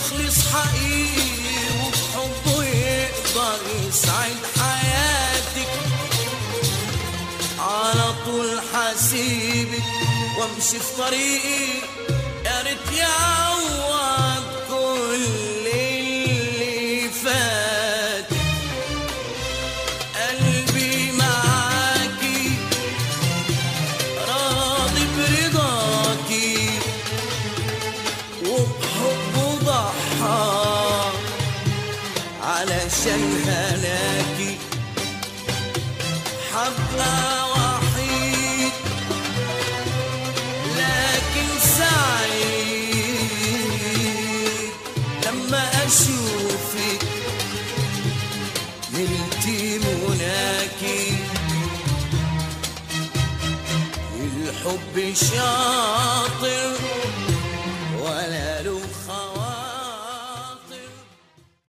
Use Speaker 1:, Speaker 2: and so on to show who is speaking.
Speaker 1: مخلص حقيقي وبحبه يقدر يسعد حياتك على طول حسيبك وامشي في طريقي يا ريت يعوض كل اللي فات قلبي معاكي راضي برضاكي وبحبه ضحى علشان هلاكي حبقى وحيد لكن سعيد لما اشوفك نلتي مناكي الحب شاط